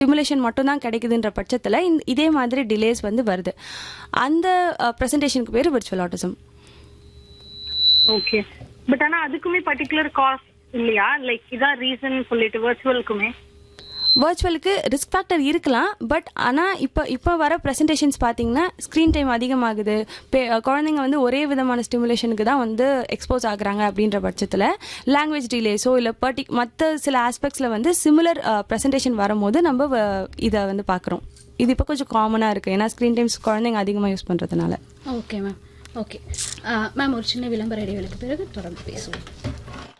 stimulation மட்டும்தான் கிடைக்குதுன்ற பட்சத்தில் இந்த இதே மாதிரி டிலேஸ் வந்து வருது அந்த ப்ரெசன்டேஷனுக்கு பேர் விர்ச்சுவல் ஆட்டிசம் ஓகே பட் ஆனா அதுக்குமே பர்டிகுலர் காஸ் இல்லையா லைக் இதான் ரீசன் சொல்லிட்டு வர்ச்சுவலுக்குமே வர்ச்சுவலுக்கு ரிஸ்க் ஃபேக்டர் இருக்கலாம் பட் ஆனால் இப்போ இப்போ வர ப்ரெசன்டேஷன்ஸ் பார்த்தீங்கன்னா ஸ்க்ரீன் டைம் அதிகமாகுது பே- குழந்தைங்க வந்து ஒரே விதமான ஸ்டிமுலேஷனுக்கு தான் வந்து எக்ஸ்போஸ் ஆகுறாங்க அப்படின்ற பட்சத்தில் லாங்குவேஜ் டிலேஸோ இல்லை பர்டி மற்ற சில ஆஸ்பெக்ட்ஸில் வந்து சிமிலர் ப்ரெசன்டேஷன் வரும்போது நம்ம வ- இதை வந்து பார்க்குறோம் இது இப்போ கொஞ்சம் காமனாக இருக்குது ஏன்னா ஸ்க்ரீன் டைம்ஸ் குழந்தைங்க அதிகமாக யூஸ் பண்ணுறதுனால ஓகே மேம் ஓகே மேம் ஒரு சின்ன விளம்பர இடைவேளைக்கு பிறகு தொடர்ந்து பேசுவோம்